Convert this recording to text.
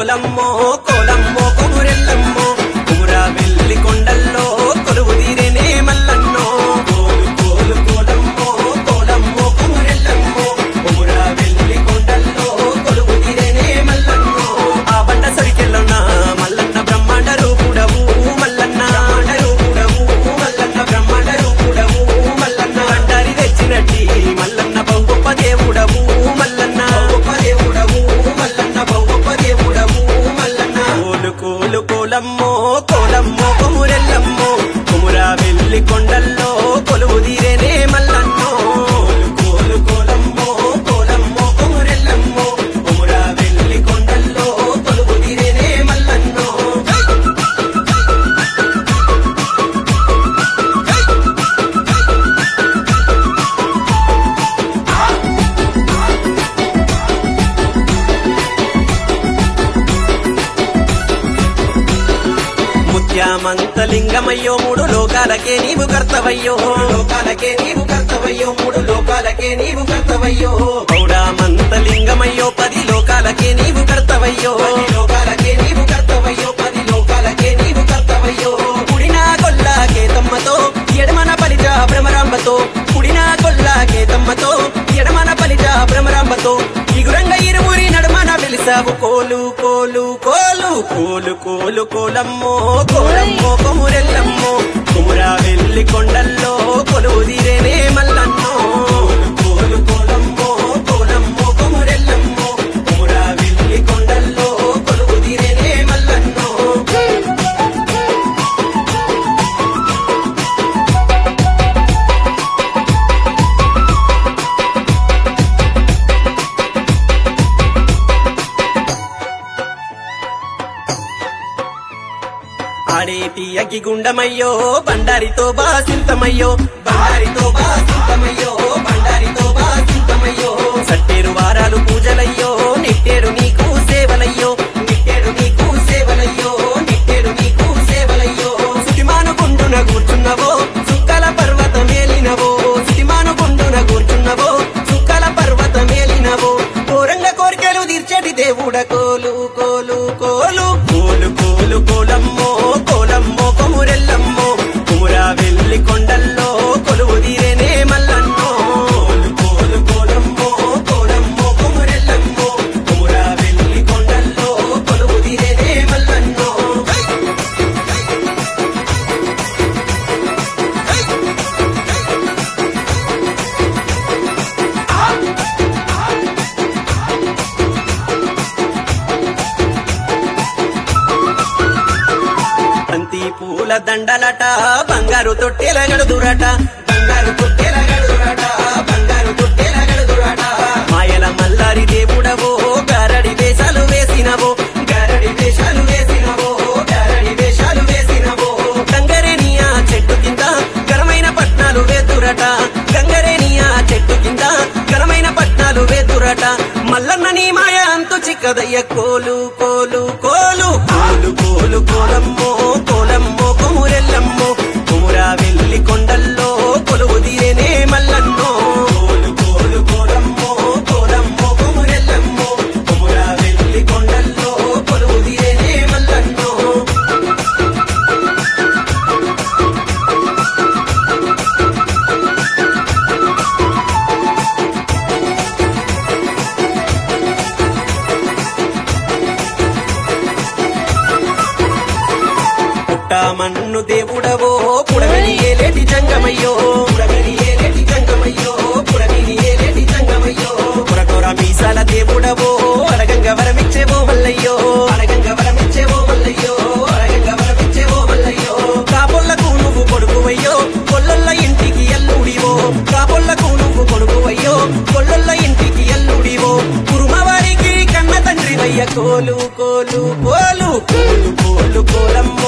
కోలమ్మో కోలమ్మో కొమురెల్లమ్మో కుమురా వెళ్ళి కొండల్లో కొలువు తీరేనే మల్లన్నో కోలు కోలు కోలమ్మో కోలమ్మో కొమురెల్లమ్మో కుమురా వెళ్ళి కొండల్లో కొలువు తీరేనే మల్లన్నో ఆ బండ సరికెళ్ళన్న మల్లన్న బ్రహ్మాండ రూపుడవు మల్లన్న బ్రహ్మాండ రూపుడవు మల్లన్న బ్రహ్మాండ రూపుడవు మల్లన్న అంటారి తెచ్చినట్టి మల్లన్న బహు గొప్ప దేవుడవు మల్లన్న గొప్ప దేవుడవు మల్లన్న బహు గొప్ప దేవుడవు మల్లన్న కోలు కోలు కోలమ్మో కోలమ్మో కొమురెల్లమ్మో కుమురా వెళ్ళి కొండల్లో కొలువు తీరేనే మల్లన్నో కోలు కోలు కోలమ్మో కోలమ్మో కొమురెల్లమ్మో కుమురా వెళ్ళి కొండల్లో కొలువు తీరేనే మల్లన్నో ముత్యామంతలింగమయ్యో మూడు లోకాలకే నీవు కర్తవయ్యో లోకాలకే నీవు కర్తవయ్యో మూడు లోకాలకే నీవు కర్తవయ్యో పౌడామంతలింగమయ్యో పది లోకాలకే నీవు కర్తవయ్యో పది లోకాలకే నీవు కర్తవయ్యో పది లోకాలకే నీవు కర్తవయ్యో కుడినా కొల్లాకే తమ్మతో ఎడమన పలిజ భ్రమరాంబతో కుడినా కొల్లాకే తమ్మతో ఎడమన పలిజ భ్రమరాంబతో ఇగురంగ ఇరువురి నడుమన వెలిసావు కోలు కోలు కోలు కోలు కోలు కోలమ్మో కోలమ్మో కొమురెల్లమ్మో కుమురా వెళ్ళి కొండల్లో కొలువు తీరేనే మల్లన్నో కోలు కోలమ్మో కోలమ్మో కొమురెల్లమ్మో కుమురా వెళ్ళి కొండల్లో కొలువు తీరేనే మల్లన్నో ఆడేటి అగ్గి గుండమయ్యో బండారితో బాసింతమయ్యో బండారితో బాసింతమయ్యో బండారితో బాసింతమయ్యో సట్టేరు వారాలు పూజలయ్యో నిట్టేడు నీకు సేవలయ్యో నిట్టేడు నీకు సేవలయ్యో నిట్టేడు నీకు సేవలయ్యో సుతిమాను గుండున కూర్చున్నవో సుక్కల పర్వత మేలినవో సుతిమాను గుండున కూర్చున్నవో సుక్కల పర్వత మేలినవో కోరంగ కోరికలు తీర్చటి దేవుడ కోలు కోలు కోలు కోలు కోలు కోలమ్మో కోలమ్మో కొమురెల్లమ్మో కుమురా వెళ్ళి కొండల్లో కొలువు తీరేనే మల్లన్నో కోలు కోలు కోలమ్మో కోలమ్మో కొమురెల్లమ్మో కుమురా వెళ్ళి కొండల్లో కొలువు తీరేనే మల్లన్నో బంతి పూల దండలట బంగారు తొట్టెల గడుదురట బంగారు తొట్టెల గడుదురట బంగారు తొట్టెల గడుదురట మాయల మల్లారి దేవుడవో గారడి వేషాలు వేసినవో గారడి వేషాలు వేసినవో గారడి వేషాలు వేసినవో గంగరేనియా చెట్టు కింద ఘనమైన పట్నాలు వేతురట గంగరేనియా చెట్టు కింద ఘనమైన పట్నాలు వేతురట మల్లన్న నీ మాయ అంతు చిక్కదయ్య కోలు కోలు కోలు కోలు కోలు కోలమ్మో కోలమ్మో కొమురెల్లమ్మో కుమురా వెళ్ళి కొండల్లో కొలువు తీరేనే మల్లన్నో కోలు కోలు కోలమ్మో కోలమ్మో కొమురెల్లమ్మో కుమురా వెళ్ళి కొండల్లో కొలువు తీరేనే మల్లన్నో పుట్ట మన్ను దేవుడవో పుడమిని ఏలేటి జంగమయ్యో పుడమిని ఏలేటి జంగమయ్యో పుడమిని ఏలేటి జంగమయ్యో పురకొర మీసాల దేవుడవో అరగంగ వరమిచ్చేవో మల్లయ్యో అరగంగ వరమిచ్చేవో మల్లయ్యో అరగంగ వరమిచ్చేవో మల్లయ్యో కాపొల్లకు నువ్వు కొడుకువయ్యో కొల్లొల్ల ఇంటికి ఎల్లుడివో కాపొల్లకు నువ్వు కొడుకువయ్యో కొల్లొల్ల ఇంటికి ఎల్లుడివో కురుమవారికి కన్న తండ్రి వయ్య కోలు కోలు కోలు కోలు కోలు కోలమ్మో